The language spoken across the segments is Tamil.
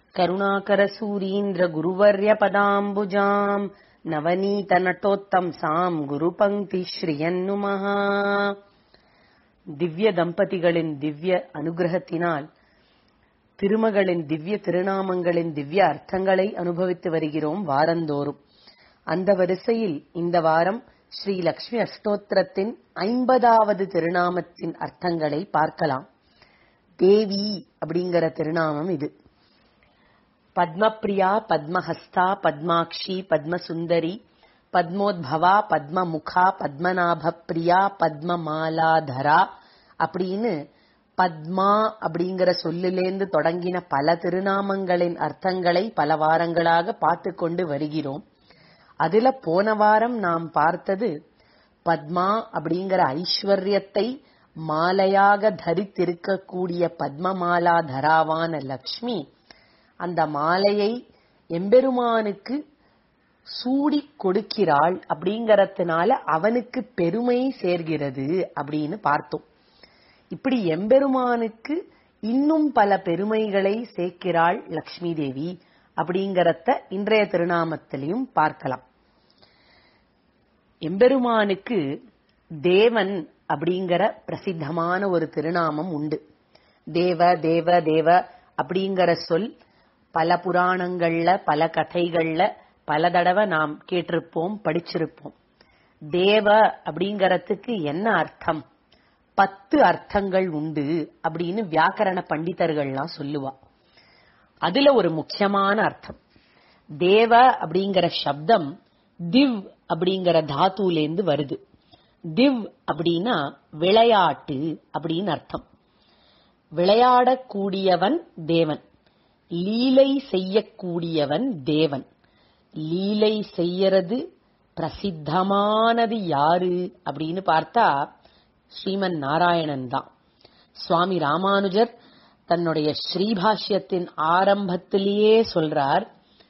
करुणाकरसूरीन्द्रगुरुवर्यपदाम्बुजाम् நவநீதநட்டோத்தம்சாம் குருபங்கி ஸ்ரீயன்னுமஹ திவ்ய தம்பதிகளின் திவ்ய அனுகிரகத்தினால் திருமகளின் திவ்ய திருநாமங்களின் திவ்ய அர்த்தங்களை அனுபவித்து வருகிறோம் வாரந்தோறும் அந்த வரிசையில் இந்த வாரம் ஸ்ரீ லக்ஷ்மி அஷ்டோத்திரத்தின் ஐம்பதாவது திருநாமத்தின் அர்த்தங்களை பார்க்கலாம் தேவி அப்படிங்கிற திருநாமம் இது பத்மப்ரியா பத்மஹஸ்தா பத்மாக்ஷி பத்மசுந்தரி பத்மோத்பவா பத்மமுகா பத்மநாப பிரியா பத்மமாலாதரா அப்படின்னு பத்மா அப்படிங்கிற சொல்லிலேந்து தொடங்கின பல திருநாமங்களின் அர்த்தங்களை பல வாரங்களாக பார்த்து கொண்டு வருகிறோம் அதுல போன வாரம் நாம் பார்த்தது பத்மா அப்படிங்கிற ஐஸ்வர்யத்தை மாலையாக தரித்திருக்கக்கூடிய பத்மமாலா தராவான லக்ஷ்மி அந்த மாலையை எம்பெருமானுக்கு சூடி கொடுக்கிறாள் அப்படிங்கறதுனால அவனுக்கு பெருமை சேர்கிறது அப்படின்னு பார்த்தோம் இப்படி எம்பெருமானுக்கு இன்னும் பல பெருமைகளை சேர்க்கிறாள் லக்ஷ்மி தேவி அப்படிங்கறத இன்றைய திருநாமத்திலையும் பார்க்கலாம் எம்பெருமானுக்கு தேவன் அப்படிங்கிற பிரசித்தமான ஒரு திருநாமம் உண்டு தேவ தேவ தேவ அப்படிங்கிற சொல் பல புராணங்கள்ல பல கதைகள்ல பல தடவை நாம் கேட்டிருப்போம் படிச்சிருப்போம் தேவ அப்படிங்கறதுக்கு என்ன அர்த்தம் பத்து அர்த்தங்கள் உண்டு அப்படின்னு வியாக்கரண பண்டிதர்கள்லாம் சொல்லுவா அதுல ஒரு முக்கியமான அர்த்தம் தேவ அப்படிங்கிற சப்தம் திவ் அப்படிங்கிற தாத்துலேந்து வருது திவ் அப்படின்னா விளையாட்டு அப்படின்னு அர்த்தம் விளையாடக்கூடியவன் தேவன் லீலை செய்யக்கூடியவன் தேவன் லீலை செய்யறது பிரசித்தமானது யாரு அப்படின்னு பார்த்தா ஸ்ரீமன் நாராயணன் தான் சுவாமி ராமானுஜர் தன்னுடைய ஸ்ரீபாஷ்யத்தின் ஆரம்பத்திலேயே சொல்றார்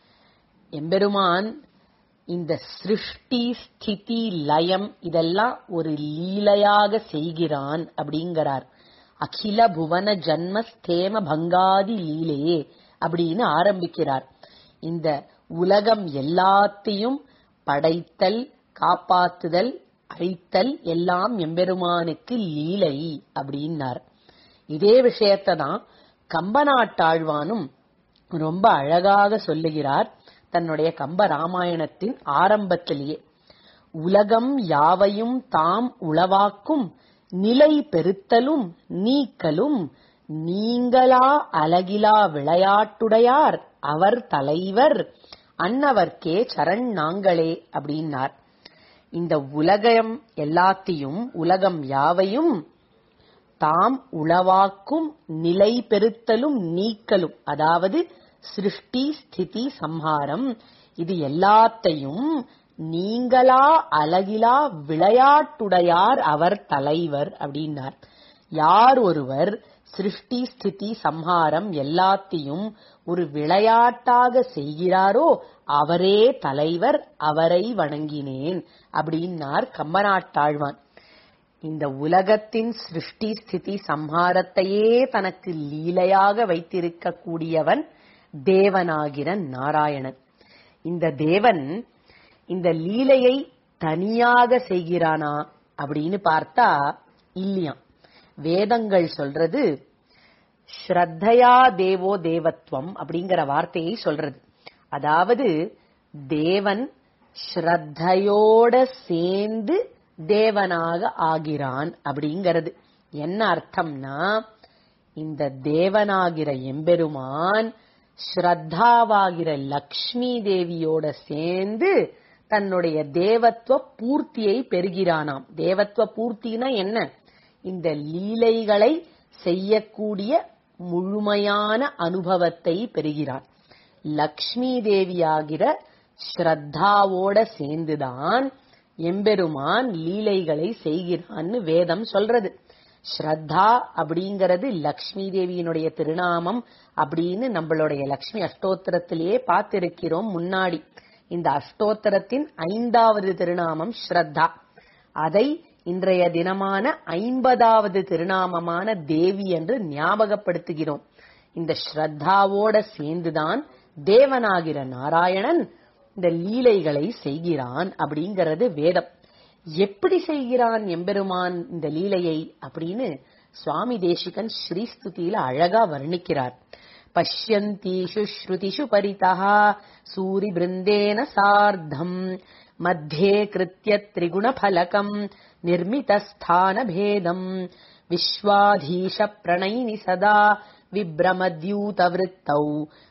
எம்பெருமான் இந்த சிருஷ்டி ஸ்திதி லயம் இதெல்லாம் ஒரு லீலையாக செய்கிறான் அப்படிங்கிறார் அகில புவன ஜன்ம ஸ்தேம பங்காதி லீலையே அப்படின்னு ஆரம்பிக்கிறார் இந்த உலகம் எல்லாத்தையும் படைத்தல் காப்பாத்துதல் அழித்தல் எல்லாம் எம்பெருமானுக்கு லீலை அப்படின்னார் இதே விஷயத்தை தான் கம்பநாட்டாழ்வானும் ரொம்ப அழகாக சொல்லுகிறார் தன்னுடைய கம்ப ராமாயணத்தின் ஆரம்பத்திலேயே உலகம் யாவையும் தாம் உளவாக்கும் நிலை பெருத்தலும் நீக்கலும் நீங்களா அழகிலா விளையாட்டுடையார் அவர் தலைவர் அன்னவர்க்கே சரண் நாங்களே அப்படின்னார் இந்த உலகம் எல்லாத்தையும் உலகம் யாவையும் தாம் உளவாக்கும் நிலை பெருத்தலும் நீக்கலும் அதாவது சிருஷ்டி ஸ்திதி சம்ஹாரம் இது எல்லாத்தையும் நீங்களா அழகிலா விளையாட்டுடையார் அவர் தலைவர் அப்படின்னார் யார் ஒருவர் சிருஷ்டி ஸ்திதி சம்ஹாரம் எல்லாத்தையும் ஒரு விளையாட்டாக செய்கிறாரோ அவரே தலைவர் அவரை வணங்கினேன் அப்படின்னார் கம்பநாட்டாழ்வான் இந்த உலகத்தின் சிருஷ்டி ஸ்திதி சம்ஹாரத்தையே தனக்கு லீலையாக வைத்திருக்க கூடியவன் தேவனாகிற நாராயணன் இந்த தேவன் இந்த லீலையை தனியாக செய்கிறானா அப்படின்னு பார்த்தா இல்லையாம் வேதங்கள் சொல்றது ஸ்ரத்தையா தேவோ தேவத்வம் அப்படிங்கிற வார்த்தையை சொல்றது அதாவது தேவன் ஸ்ரத்தையோட சேர்ந்து தேவனாக ஆகிறான் அப்படிங்கிறது என்ன அர்த்தம்னா இந்த தேவனாகிற எம்பெருமான் ஸ்ரத்தாவாகிற லக்ஷ்மி தேவியோட சேர்ந்து தன்னுடைய தேவத்துவ பூர்த்தியை பெறுகிறானாம் தேவத்துவ பூர்த்தினா என்ன இந்த லீலைகளை செய்யக்கூடிய முழுமையான அனுபவத்தை பெறுகிறான் லக்ஷ்மி தேவியாகிற ஸ்ரத்தாவோட சேர்ந்துதான் எம்பெருமான் லீலைகளை செய்கிறான்னு வேதம் சொல்றது ஸ்ரத்தா அப்படிங்கிறது லக்ஷ்மி தேவியினுடைய திருநாமம் அப்படின்னு நம்மளுடைய லக்ஷ்மி அஷ்டோத்திரத்திலேயே பார்த்திருக்கிறோம் முன்னாடி இந்த அஷ்டோத்திரத்தின் ஐந்தாவது திருநாமம் ஸ்ரத்தா அதை இன்றைய தினமான ஐம்பதாவது திருநாமமான தேவி என்று ஞாபகப்படுத்துகிறோம் இந்த ஸ்ரத்தாவோட சேர்ந்துதான் தேவனாகிற நாராயணன் இந்த லீலைகளை செய்கிறான் அப்படிங்கிறது வேதம் எப்படி செய்கிறான் எம்பெருமான் இந்த லீலையை அப்படின்னு சுவாமி தேசிகன் ஸ்ரீஸ்துதியில அழகா வர்ணிக்கிறார் பஷ்யந்தீஷு ஸ்ருதிஷு பரிதா சூரி பிருந்தேன சார்த்தம் மத்தியே கிருத்திய திரிகுணபலகம் நிர்மிதஸ்தான பேதம் விஸ்வாதீஷ பிரணயினி சதா விப்ரமத்யூதவృத்தௌ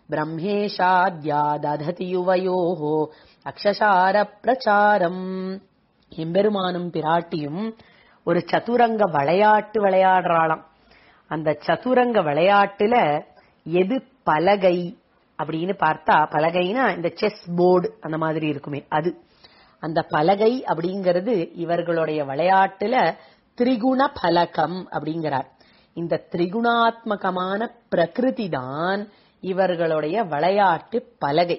பிரம்மேஷாத்யாததி யுவயோः அக்ஷசார பிரச்சாரம் எம்பெருமானும் பிராட்டியும் ஒரு சதுரங்க விளையாட்டு விளையாடுறாளாம் அந்த சதுரங்க விளையாட்டுல எது பலகை அப்படின்னு பார்த்தா பலகைனா இந்த செஸ் போர்டு அந்த மாதிரி இருக்குமே அது அந்த பலகை அப்படிங்கிறது இவர்களுடைய விளையாட்டுல திரிகுண பலகம் அப்படிங்கிறார் இந்த திரிகுணாத்மகமான பிரகிருதி தான் இவர்களுடைய விளையாட்டு பலகை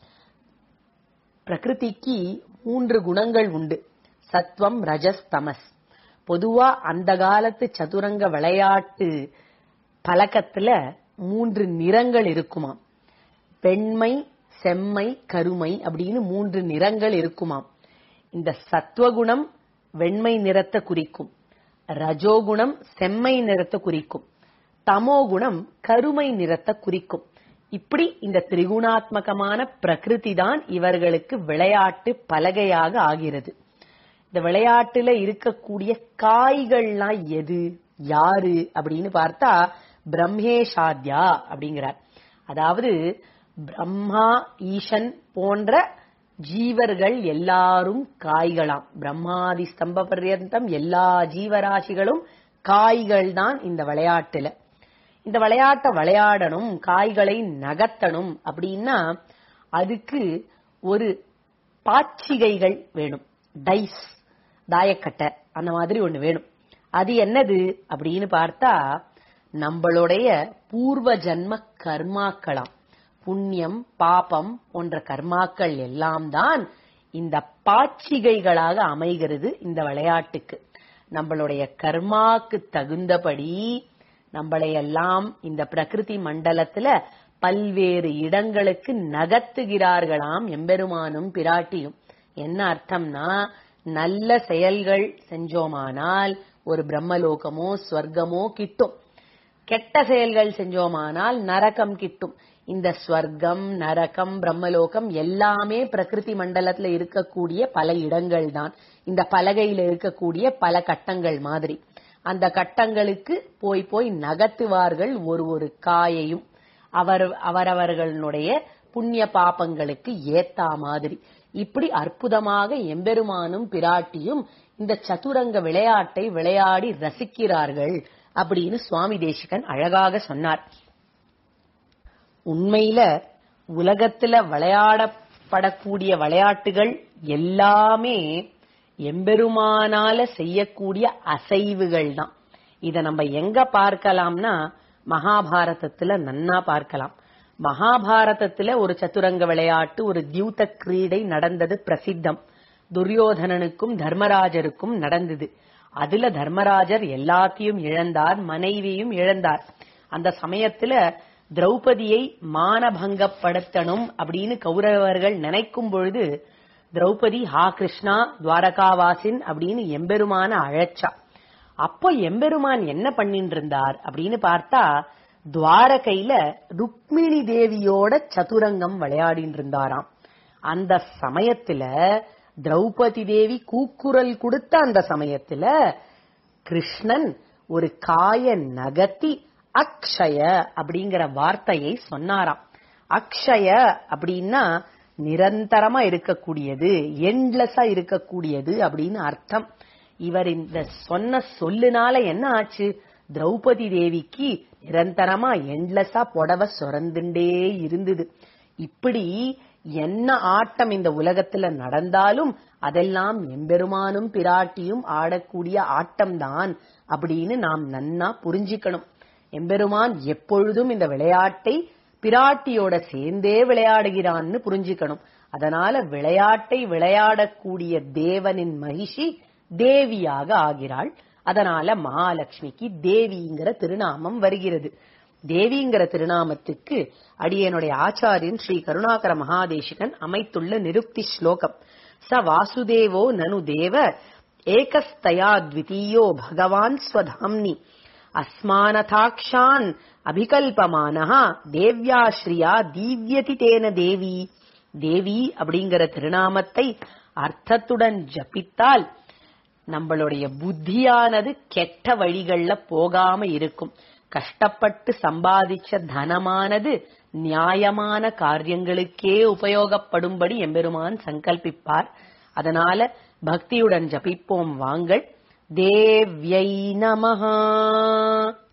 பிரகிருதிக்கு மூன்று குணங்கள் உண்டு சத்வம் ரஜஸ் தமஸ் பொதுவா அந்த காலத்து சதுரங்க விளையாட்டு பழக்கத்துல மூன்று நிறங்கள் இருக்குமாம் வெண்மை செம்மை கருமை அப்படின்னு மூன்று நிறங்கள் இருக்குமாம் இந்த சத்வகுணம் வெண்மை நிறத்தை குறிக்கும் ரஜோகுணம் செம்மை நிறத்தை குறிக்கும் தமோகுணம் கருமை நிறத்தை குறிக்கும் இப்படி இந்த திரிகுணாத்மகமான பிரகிருதி தான் இவர்களுக்கு விளையாட்டு பலகையாக ஆகிறது இந்த விளையாட்டுல இருக்கக்கூடிய காய்கள்லாம் எது யாரு அப்படின்னு பார்த்தா பிரம்மேஷாத்யா அப்படிங்கிறார் அதாவது பிரம்மா ஈசன் போன்ற ஜீவர்கள் எல்லாரும் காய்களாம் பிரம்மாதி ஸ்தம்ப பர்யந்தம் எல்லா ஜீவராசிகளும் காய்கள் தான் இந்த விளையாட்டுல இந்த விளையாட்டை விளையாடணும் காய்களை நகர்த்தணும் அப்படின்னா அதுக்கு ஒரு பாச்சிகைகள் வேணும் டைஸ் தாயக்கட்டை அந்த மாதிரி ஒண்ணு வேணும் அது என்னது அப்படின்னு பார்த்தா நம்மளுடைய பூர்வ ஜன்ம கர்மாக்களாம் புண்ணியம் பாபம் போன்ற கர்மாக்கள் எல்லாம் தான் இந்த பாச்சிகைகளாக அமைகிறது இந்த விளையாட்டுக்கு நம்மளுடைய கர்மாக்கு தகுந்தபடி நம்மளை எல்லாம் இந்த பிரகிருதி மண்டலத்துல பல்வேறு இடங்களுக்கு நகர்த்துகிறார்களாம் எம்பெருமானும் பிராட்டியும் என்ன அர்த்தம்னா நல்ல செயல்கள் செஞ்சோமானால் ஒரு பிரம்மலோகமோ ஸ்வர்க்கமோ கிட்டும் கெட்ட செயல்கள் செஞ்சோமானால் நரகம் கிட்டும் இந்த ஸ்வர்க்கம் நரகம் பிரம்மலோகம் எல்லாமே பிரகிருதி மண்டலத்துல இருக்கக்கூடிய பல இடங்கள் தான் இந்த பலகையில இருக்கக்கூடிய பல கட்டங்கள் மாதிரி அந்த கட்டங்களுக்கு போய் போய் நகர்த்துவார்கள் ஒரு ஒரு காயையும் அவர் அவரவர்களுடைய புண்ணிய பாபங்களுக்கு ஏத்தா மாதிரி இப்படி அற்புதமாக எம்பெருமானும் பிராட்டியும் இந்த சதுரங்க விளையாட்டை விளையாடி ரசிக்கிறார்கள் அப்படின்னு சுவாமி தேசிகன் அழகாக சொன்னார் உண்மையில உலகத்துல விளையாடப்படக்கூடிய விளையாட்டுகள் எல்லாமே எம்பெருமானால செய்யக்கூடிய அசைவுகள் தான் இத நம்ம எங்க பார்க்கலாம்னா மகாபாரதத்துல நன்னா பார்க்கலாம் மகாபாரதத்துல ஒரு சதுரங்க விளையாட்டு ஒரு தியூத கிரீடை நடந்தது பிரசித்தம் துரியோதனனுக்கும் தர்மராஜருக்கும் நடந்தது அதுல தர்மராஜர் எல்லாத்தையும் இழந்தார் மனைவியும் இழந்தார் அந்த சமயத்துல திரௌபதியை மானபங்கப்படுத்தணும் அப்படின்னு கௌரவர்கள் நினைக்கும் பொழுது திரௌபதி ஹா கிருஷ்ணா துவாரகாவாசின் அப்படின்னு எம்பெருமான அழைச்சா அப்போ எம்பெருமான் என்ன பண்ணிட்டு இருந்தார் அப்படின்னு பார்த்தா துவாரகையில ருக்மிணி தேவியோட சதுரங்கம் விளையாடிட்டு இருந்தாராம் அந்த சமயத்துல திரௌபதி தேவி கூக்குரல் கொடுத்த அந்த சமயத்துல கிருஷ்ணன் ஒரு காய நகர்த்தி அக்ஷய அப்படிங்கிற வார்த்தையை சொன்னாராம் அக்ஷய அப்படின்னா நிரந்தரமா இருக்கக்கூடியது எண்ட்லெஸ்ஸா இருக்கக்கூடியது அப்படின்னு அர்த்தம் இவர் இந்த சொன்ன சொல்லுனால என்ன ஆச்சு திரௌபதி தேவிக்கு நிரந்தரமா எண்ட்லெஸ்ஸா புடவை சுரந்துண்டே இருந்தது இப்படி என்ன ஆட்டம் இந்த உலகத்துல நடந்தாலும் அதெல்லாம் எம்பெருமானும் பிராட்டியும் ஆடக்கூடிய ஆட்டம்தான் அப்படின்னு நாம் நன்னா புரிஞ்சுக்கணும் எம்பெருமான் எப்பொழுதும் இந்த விளையாட்டை பிராட்டியோட சேர்ந்தே விளையாடுகிறான்னு புரிஞ்சுக்கணும் அதனால விளையாட்டை விளையாடக்கூடிய தேவனின் மகிஷி தேவியாக ஆகிறாள் அதனால மகாலட்சுமிக்கு தேவிங்கிற திருநாமம் வருகிறது தேவிங்கிற திருநாமத்துக்கு அடியனுடைய ஆச்சாரியன் ஸ்ரீ கருணாகர மகாதேசிகன் அமைத்துள்ள நிருக்தி ஸ்லோகம் ச வாசுதேவோ நனு தேவ ஏகஸ்தயா த்விதீயோ பகவான் ஸ்வதாம்னி அஸ்மானதாக்ஷான் அபிகல்பமானஹா தேவ்யாஸ்ரீயா தீவ்யதி தேன தேவி தேவி அப்படிங்கிற திருநாமத்தை அர்த்தத்துடன் ஜபித்தால் நம்மளுடைய புத்தியானது கெட்ட வழிகள்ல போகாம இருக்கும் கஷ்டப்பட்டு சம்பாதிச்ச தனமானது நியாயமான காரியங்களுக்கே உபயோகப்படும்படி எம்பெருமான் சங்கல்பிப்பார் அதனால பக்தியுடன் ஜபிப்போம் வாங்கள் தேவ்யை நமஹா